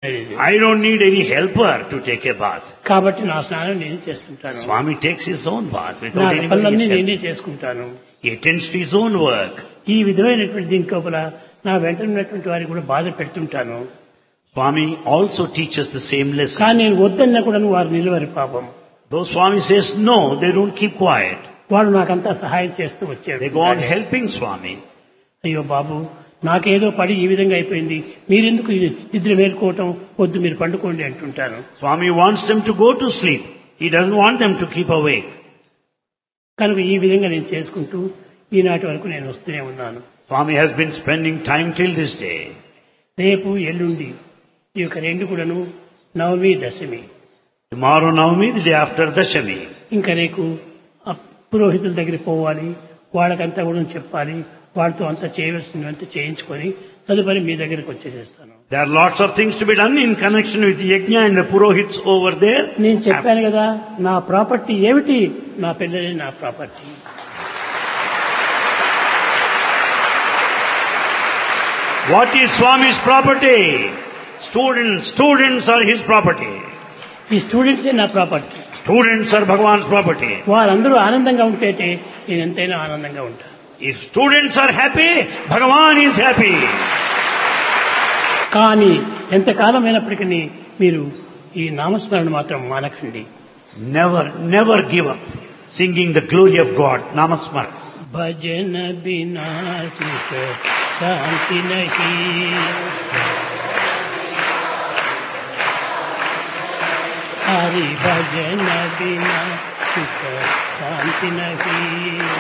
I don't need any helper to take a bath. కాబట్టి నా స్నానం నేను చేస్తుంటాను Swami takes his own bath నా without anybody's పనులన్నీ help. నేనే చేసుకుంటాను He attends to his own work. ఈ విధమైనటువంటి దీని లోపల నా వెంట ఉన్నటువంటి వారికి కూడా బాధ పెడుతుంటాను Swami also teaches the same lesson. కానీ నేను వద్దన్నా కూడా వారు నిలవరి పాపం Though Swami says no, they don't keep quiet. వాడు నాకంతా సహాయం చేస్తూ వచ్చాడు They go on helping Swami. అయ్యో బాబు నాకేదో పడి ఈ విధంగా అయిపోయింది మీరెందుకు నిద్ర మేలుకోవటం వద్దు మీరు పండుకోండి అంటుంటాను Swami wants them to go to sleep. He doesn't want them to keep awake. కనుక ఈ విధంగా నేను చేసుకుంటూ ఈనాటి వరకు నేను వస్తూనే ఉన్నాను Swami has been spending time till this day. రేపు ఎల్లుండి ఈ యొక్క రెండు కూడాను నవమి దశమి Tomorrow Navami, the day after Dashami. ఇంకా రేపు ఆ పురోహితుల దగ్గరికి పోవాలి వాళ్ళకంతా కూడా చెప్పాలి వాళ్ళతో అంతా చేయవలసినవంతా చేయించుకొని తదుపరి మీ దగ్గరికి వచ్చేసేస్తాను There are lots of things to be done in connection with Yajna and the Purohits over there. నేను చెప్పాను కదా నా ప్రాపర్టీ ఏమిటి నా పిల్లలే నా property What is Swami's property? Students, students are his property. ఈ స్టూడెంట్సే నా property Students are Bhagavan's property. వాళ్ళందరూ ఆనందంగా ఉంటేటే నేను ఎంతైనా ఆనందంగా ఉంటాను If students are happy, Bhagavan is happy. కానీ ఎంతకాలం అయినప్పటికీ మీరు ఈ నామస్మరణ మాత్రం మానకండి Never, never give up singing the glory of God. Namasmar. భజన వినాశిక శాంతి నహి హరి భజన వినాశిక శాంతి నహి